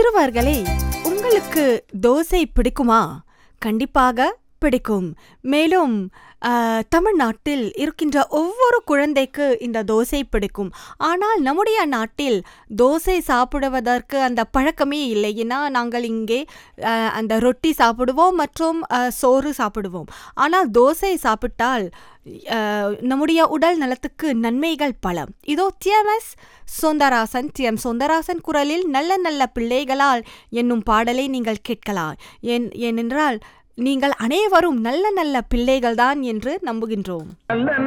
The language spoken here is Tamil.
சிறுவர்களே உங்களுக்கு தோசை பிடிக்குமா கண்டிப்பாக பிடிக்கும் மேலும் ஆ, தமிழ்நாட்டில் இருக்கின்ற ஒவ்வொரு குழந்தைக்கு இந்த தோசை பிடிக்கும் ஆனால் நம்முடைய நாட்டில் தோசை சாப்பிடுவதற்கு அந்த பழக்கமே இல்லை ஏன்னா நாங்கள் இங்கே ஆ, அந்த ரொட்டி சாப்பிடுவோம் மற்றும் ஆ, சோறு சாப்பிடுவோம் ஆனால் தோசை சாப்பிட்டால் ஆ, நம்முடைய உடல் நலத்துக்கு நன்மைகள் பல இதோ TMS Soundararajan T M Soundararajan குரலில் நல்ல நல்ல பிள்ளைகளால் என்னும் பாடலை நீங்கள் கேட்கலாம் ஏன் ஏனென்றால் நீங்கள் அனைவரும் நல்ல நல்ல பிள்ளைகள்தான் என்று நம்புகின்றோம் நல்ல